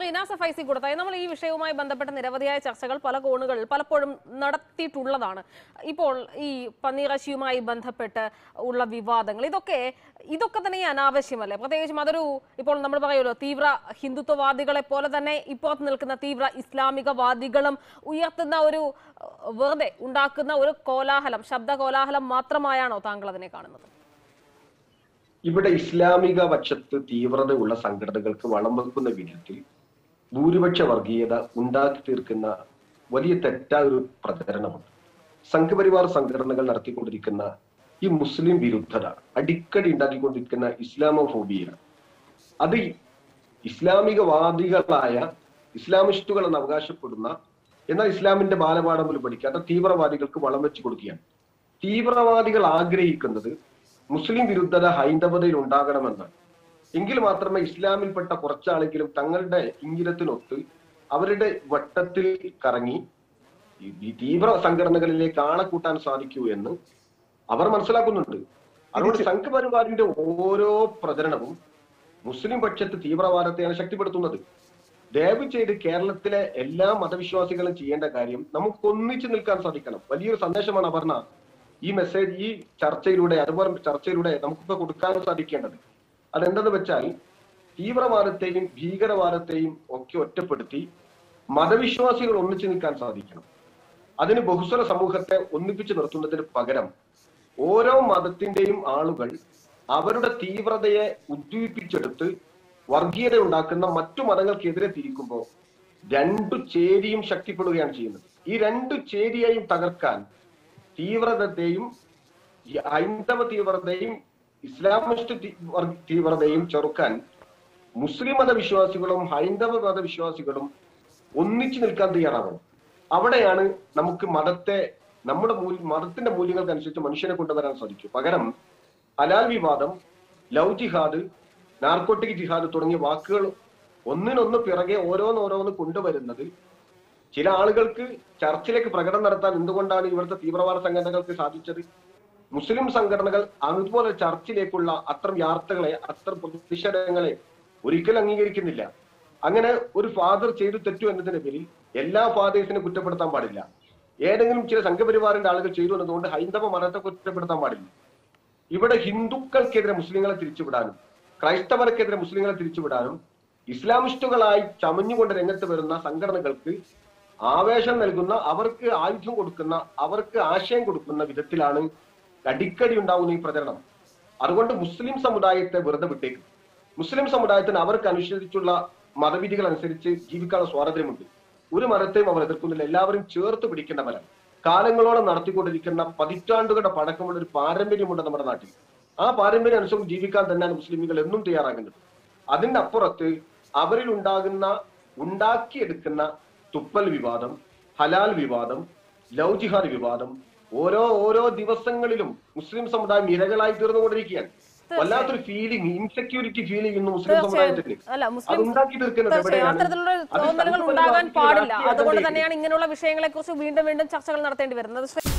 റിനാസ ഫൈസി കൊടുത്തായി നമ്മൾ ഈ വിഷയവുമായി ബന്ധപ്പെട്ട നിരവധിയായ ചർച്ചകൾ പല കോണുകളിൽ പലപ്പോഴും നടത്തിയിട്ടുള്ളതാണ് ഇപ്പോൾ ഈ പന്നീറശിയുമായി ബന്ധപ്പെട്ട് ഉള്ള വിവാദങ്ങൾ ഇതൊക്കെ ഇതൊക്കെ തന്നെ ഈ അനാവശ്യമല്ലേ പ്രത്യേകിച്ചും അതൊരു ഇപ്പോൾ നമ്മൾ പറയുമല്ലോ തീവ്ര ഹിന്ദുത്വവാദികളെ പോലെ തന്നെ ഇപ്പുറത്ത് നിൽക്കുന്ന തീവ്ര ഇസ്ലാമികവാദികളും ഉയർത്തുന്ന ഒരു ഏഹ്, വെറുതെ ഉണ്ടാക്കുന്ന ഒരു കോലാഹലം ശബ്ദ കോലാഹലം മാത്രമായാണോ താങ്കൾ അതിനെ കാണുന്നത് ഇവിടെ ഇസ്ലാമിക പക്ഷത്ത് തീവ്രതയുള്ള സംഘടനകൾക്ക് വളം വെക്കുന്ന വിധത്തിൽ ഭൂരിപക്ഷ വർഗീയത ഉണ്ടാക്കി തീർക്കുന്ന വലിയ തെറ്റായ ഒരു പ്രചരണമുണ്ട് സംഘപരിവാർ സംഘടനകൾ നടത്തിക്കൊണ്ടിരിക്കുന്ന ഈ മുസ്ലിം വിരുദ്ധത അടിക്കടി ഉണ്ടാക്കിക്കൊണ്ടിരിക്കുന്ന ഇസ്ലാമോഫോബിയ അത് ഇസ്ലാമികവാദികളായ ഇസ്ലാമിസ്റ്റുകൾ എന്ന് അവകാശപ്പെടുന്ന എന്നാൽ ഇസ്ലാമിന്റെ ബാലപാഠം പോലും പഠിക്കാത്ത തീവ്രവാദികൾക്ക് വളം വെച്ച് കൊടുക്കുകയാണ് തീവ്രവാദികൾ ആഗ്രഹിക്കുന്നത് മുസ്ലിം വിരുദ്ധത ഹൈന്ദവതയിൽ ഉണ്ടാകണമെന്നാണ് എങ്കിൽ മാത്രമേ ഇസ്ലാമിൽപ്പെട്ട കുറച്ചാളെങ്കിലും തങ്ങളുടെ ഇംഗിതത്തിനൊത്ത് അവരുടെ വട്ടത്തിൽ കറങ്ങി ഈ ഈ തീവ്ര സംഘടനകളിലേക്ക് ആളെ കൂട്ടാൻ സാധിക്കൂ എന്ന് അവർ മനസ്സിലാക്കുന്നുണ്ട് അതുകൊണ്ട് സംഘപരിവാറിന്റെ ഓരോ പ്രചരണവും മുസ്ലിം പക്ഷത്ത് തീവ്രവാദത്തെയാണ് ശക്തിപ്പെടുത്തുന്നത് ദയവ് ചെയ്ത് കേരളത്തിലെ എല്ലാ മതവിശ്വാസികളും ചെയ്യേണ്ട കാര്യം നമുക്ക് ഒന്നിച്ചു നിൽക്കാൻ സാധിക്കണം വലിയൊരു സന്ദേശമാണ് അപർണ ഈ മെസ്സേജ് ഈ ചർച്ചയിലൂടെ അതുപോലെ ചർച്ചയിലൂടെ നമുക്കൊക്കെ കൊടുക്കാൻ സാധിക്കേണ്ടത് അതെന്തെന്ന് വെച്ചാൽ തീവ്രവാദത്തെയും ഭീകരവാദത്തെയും ഒക്കെ ഒറ്റപ്പെടുത്തി മതവിശ്വാസികൾ ഒന്നിച്ചു നിൽക്കാൻ സാധിക്കണം അതിന് ബഹുസ്വര സമൂഹത്തെ ഒന്നിപ്പിച്ചു നിർത്തുന്നതിന് പകരം ഓരോ മതത്തിന്റെയും ആളുകൾ അവരുടെ തീവ്രതയെ ഉദ്ദീപിച്ചെടുത്ത് വർഗീയത ഉണ്ടാക്കുന്ന മറ്റു മതങ്ങൾക്കെതിരെ തിരിക്കുമ്പോൾ രണ്ടു ചേരിയും ശക്തിപ്പെടുകയാണ് ചെയ്യുന്നത് ഈ രണ്ടു ചേരിയെയും തകർക്കാൻ തീവ്രതത്തെയും ഈ ഹൈന്ദവ തീവ്രതയും ഇസ്ലാമിസ്റ്റ് തീ- വർ- തീവ്രതയും ചെറുക്കാൻ മുസ്ലിം മതവിശ്വാസികളും ഹൈന്ദവ മതവിശ്വാസികളും ഒന്നിച്ചു നിൽക്കാൻ തയ്യാറാവണം അവിടെയാണ് നമുക്ക് മതത്തെ നമ്മുടെ മൂല്യ മതത്തിന്റെ മൂല്യങ്ങൾക്കനുസരിച്ച് മനുഷ്യനെ കൊണ്ടുവരാൻ സാധിക്കും പകരം ഹലാൽ വിവാദം ലവ് ജിഹാദ് നാർക്കോട്ടിക് ജിഹാദ് തുടങ്ങിയ വാക്കുകൾ ഒന്നിനൊന്ന് പിറകെ ഓരോന്നോരോന്ന് കൊണ്ടുവരുന്നത് ചില ആളുകൾക്ക് ചർച്ചിലേക്ക് പ്രകടനം നടത്താൻ എന്തുകൊണ്ടാണ് ഇവിടുത്തെ തീവ്രവാദ സംഘടനകൾക്ക് സാധിച്ചത് മുസ്ലിം സംഘടനകൾ അതുപോലെ ചർച്ചിലേക്കുള്ള അത്തരം യാത്രകളെ അത്തരം പ്രതിഷേധങ്ങളെ ഒരിക്കലും അംഗീകരിക്കുന്നില്ല അങ്ങനെ ഒരു ഫാദർ ചെയ്തു തെറ്റു എന്നതിന്റെ പേരിൽ എല്ലാ ഫാദേഴ്സിനെ കുറ്റപ്പെടുത്താൻ പാടില്ല ഏതെങ്കിലും ചില സംഘപരിവാറിന്റെ ആളുകൾ ചെയ്തു എന്നതുകൊണ്ട് ഹൈന്ദവ മതത്തെ കുറ്റപ്പെടുത്താൻ പാടില്ല ഇവിടെ ഹിന്ദുക്കൾക്കെതിരെ മുസ്ലിങ്ങളെ തിരിച്ചുവിടാനും ക്രൈസ്തവർക്കെതിരെ മുസ്ലിങ്ങളെ തിരിച്ചുവിടാനും ഇസ്ലാമിസ്റ്റുകളായി ചമഞ്ഞുകൊണ്ട് രംഗത്ത് വരുന്ന സംഘടനകൾക്ക് ആവേശം നൽകുന്ന അവർക്ക് ആയുധം കൊടുക്കുന്ന അവർക്ക് ആശയം കൊടുക്കുന്ന വിധത്തിലാണ് അടിക്കടി ഉണ്ടാകുന്ന ഈ പ്രചരണം അതുകൊണ്ട് മുസ്ലിം സമുദായത്തെ വെറുതെ വിട്ടേക്കും മുസ്ലിം സമുദായത്തിന് അവർക്ക് അനുസരിച്ചുള്ള മതവിധികൾ അനുസരിച്ച് ജീവിക്കാനുള്ള സ്വാതന്ത്ര്യമുണ്ട് ഒരു മതത്തെയും അവർ എതിർക്കുന്നില്ല എല്ലാവരും ചേർത്ത് പിടിക്കേണ്ട മരം കാലങ്ങളോളം നടത്തിക്കൊണ്ടിരിക്കുന്ന പതിറ്റാണ്ടുകളുടെ പഴക്കമുള്ള ഒരു പാരമ്പര്യമുണ്ട് നമ്മുടെ നാട്ടിൽ ആ പാരമ്പര്യം അനുസരിച്ച് ജീവിക്കാൻ തന്നെയാണ് മുസ്ലിമുകൾ എന്നും തയ്യാറാകുന്നത് അതിന്റെ അപ്പുറത്ത് അവരിൽ ഉണ്ടാകുന്ന ഉണ്ടാക്കിയെടുക്കുന്ന തുപ്പൽ വിവാദം ഹലാൽ വിവാദം ലവ് ജിഹാദ് വിവാദം ഓരോ ഓരോ ദിവസങ്ങളിലും മുസ്ലിം സമുദായം ഇരകളായി തീർന്നുകൊണ്ടിരിക്കുകയാണ് വല്ലാത്തൊരു ഫീലിംഗ് ഇൻസെക്യൂരിറ്റി ഫീൽ ചെയ്യുന്നു മുസ്ലിം തീർച്ചയായും സമുദായത്തിന് അല്ല അത് മുസ്ലിം ഉണ്ടാക്കി തീർക്കുന്നത് തീർച്ചയായും എവിടെയാണ് അത്തരത്തിലുള്ള അത് തോന്നലുകൾ സംഘപരിവാർ ഉണ്ടാകാൻ രാഷ്ട്രീയ പാടില്ല അതുകൊണ്ട് രാഷ്ട്രീയത്തിലേക്ക് തന്നെയാണ് ഇങ്ങനെയുള്ള വിഷയങ്ങളെ കുറിച്ച് വീണ്ടും വീണ്ടും ചർച്ചകൾ നടത്തേണ്ടി വരുന്നത് ശ്രീ